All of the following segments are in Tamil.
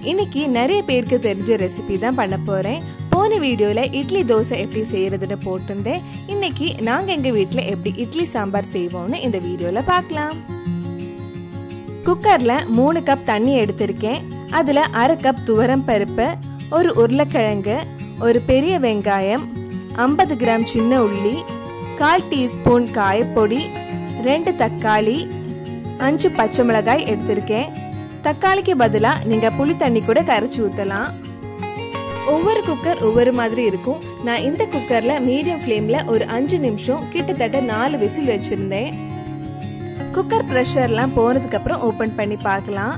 இன்னைக்கு நிறைய பேருக்கு தெரிஞ்ச ரெசிபி தான் பண்ண போகிறேன் போன வீடியோவில் இட்லி தோசை எப்படி செய்கிறதுன்னு போட்டிருந்தேன் இன்னைக்கு நாங்கள் எங்கள் வீட்டில் எப்படி இட்லி சாம்பார் செய்வோம்னு இந்த வீடியோவில் பார்க்கலாம் குக்கரில் மூணு கப் தண்ணி எடுத்திருக்கேன் அதில் அரை கப் துவரம் பருப்பு ஒரு உருளைக்கிழங்கு ஒரு பெரிய வெங்காயம் ஐம்பது கிராம் சின்ன உள்ளி கால் டீஸ்பூன் காயப்பொடி ரெண்டு தக்காளி அஞ்சு பச்சை மிளகாய் எடுத்திருக்கேன் தக்காளிக்கு பதிலாக நீங்கள் புளி தண்ணி கூட கரைச்சி ஊற்றலாம் ஒவ்வொரு குக்கர் ஒவ்வொரு மாதிரி இருக்கும் நான் இந்த குக்கரில் மீடியம் ஃப்ளேமில் ஒரு அஞ்சு நிமிஷம் கிட்டத்தட்ட நாலு விசில் வச்சுருந்தேன் குக்கர் ப்ரெஷர்லாம் போனதுக்கப்புறம் ஓப்பன் பண்ணி பார்க்கலாம்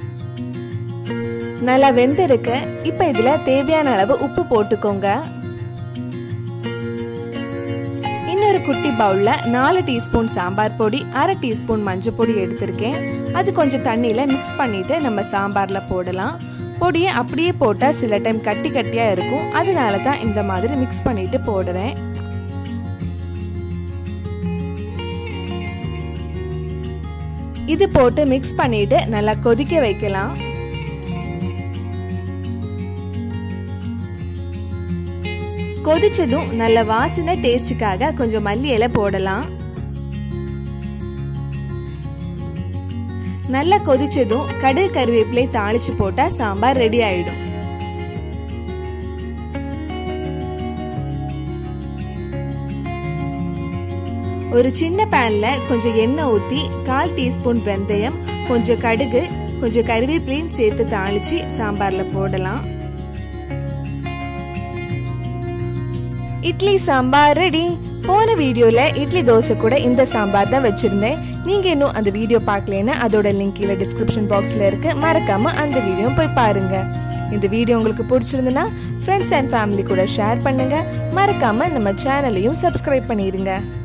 நல்லா வெந்திருக்கு இப்போ இதில் தேவையான அளவு உப்பு போட்டுக்கோங்க இன்னொரு குட்டி பவுலில் நாலு டீஸ்பூன் சாம்பார் பொடி அரை டீஸ்பூன் மஞ்சள் பொடி எடுத்திருக்கேன் அது கொஞ்சம் தண்ணியில் மிக்ஸ் பண்ணிவிட்டு நம்ம சாம்பாரில் போடலாம் பொடியை அப்படியே போட்டால் சில டைம் கட்டி கட்டியாக இருக்கும் அதனால தான் இந்த மாதிரி மிக்ஸ் பண்ணிட்டு போடுறேன் இது போட்டு மிக்ஸ் பண்ணிட்டு நல்லா கொதிக்க வைக்கலாம் கொதிச்சதும் நல்ல வாசனை டேஸ்டுக்காக கொஞ்சம் மல்லி இலை போடலாம் நல்லா கொதிச்சதும் கடுகு கருவேப்பிலை தாளிச்சு போட்டா சாம்பார் ரெடி ஆயிடும் ஒரு சின்ன பேன்ல கொஞ்சம் எண்ணெய் ஊத்தி கால் டீஸ்பூன் வெந்தயம் கொஞ்சம் கடுகு கொஞ்சம் கருவேப்பிலையும் சேர்த்து தாளிச்சு சாம்பார்ல போடலாம் இட்லி சாம்பார் ரெடி போன வீடியோவில் இட்லி தோசை கூட இந்த சாம்பார் தான் வச்சுருந்தேன் நீங்கள் இன்னும் அந்த வீடியோ பார்க்கலன்னா அதோட லிங்க் கீழே டிஸ்கிரிப்ஷன் பாக்ஸில் இருக்குது மறக்காமல் அந்த வீடியோ போய் பாருங்கள் இந்த வீடியோ உங்களுக்கு பிடிச்சிருந்துன்னா ஃப்ரெண்ட்ஸ் அண்ட் ஃபேமிலி கூட ஷேர் பண்ணுங்கள் மறக்காமல் நம்ம சேனலையும் சப்ஸ்கிரைப் பண்ணிடுங்க